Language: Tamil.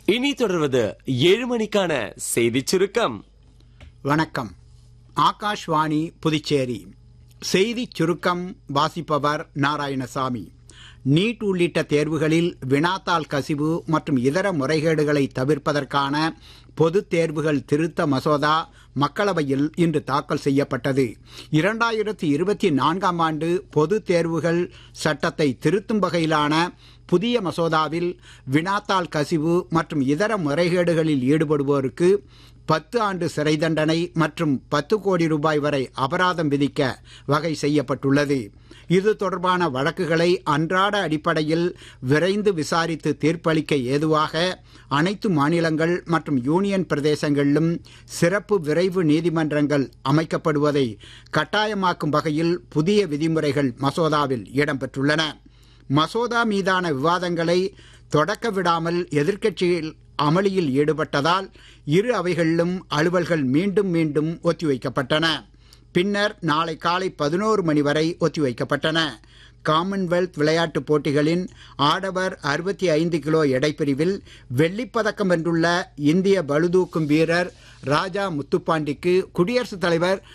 இனி தொடர்வது ஏழு மணிக்கான செய்திச் சுருக்கம் வணக்கம் ஆகாஷ்வாணி புதுச்சேரி செய்திச் சுருக்கம் வாசிப்பவர் நாராயணசாமி நீட் உள்ளிட்ட தேர்வுகளில் வினாத்தாள் கசிவு மற்றும் இதர முறைகேடுகளை தவிர்ப்பதற்கான பொதுத் தேர்வுகள் திருத்த மசோதா மக்களவையில் இன்று தாக்கல் செய்யப்பட்டது இரண்டாயிரத்தி இருபத்தி நான்காம் ஆண்டு பொதுத் தேர்வுகள் சட்டத்தை திருத்தும் வகையிலான புதிய மசோதாவில் வினாத்தாள் கசிவு மற்றும் இதர முறைகேடுகளில் ஈடுபடுவோருக்கு பத்து ஆண்டு சிறை தண்டனை மற்றும் பத்து கோடி ரூபாய் வரை அபராதம் விதிக்க வகை செய்யப்பட்டுள்ளது இது தொடர்பான வழக்குகளை அன்றாட அடிப்படையில் விரைந்து விசாரித்து தீர்ப்பளிக்க ஏதுவாக அனைத்து மாநிலங்கள் மற்றும் யூனியன் பிரதேசங்களிலும் சிறப்பு விரைவு நீதிமன்றங்கள் அமைக்கப்படுவதை கட்டாயமாக்கும் வகையில் புதிய விதிமுறைகள் மசோதாவில் இடம்பெற்றுள்ளன மசோதா மீதான விவாதங்களை தொடக்க விடாமல் எதிர்க்கட்சியில் அமளியில் ஈடுபட்டதால் இரு அவைகளிலும் அலுவல்கள் மீண்டும் மீண்டும் ஒத்திவைக்கப்பட்டன பின்னர் நாளை காலை பதினோரு மணி வரை ஒத்திவைக்கப்பட்டன காமன்வெல்த் விளையாட்டுப் போட்டிகளின் ஆடவர் அறுபத்தி ஐந்து கிலோ எடைப்பிரிவில் வெள்ளிப்பதக்கம் வென்றுள்ள இந்திய பளுதூக்கும் வீரர் ராஜா முத்துப்பாண்டிக்கு குடியரசுத் தலைவர்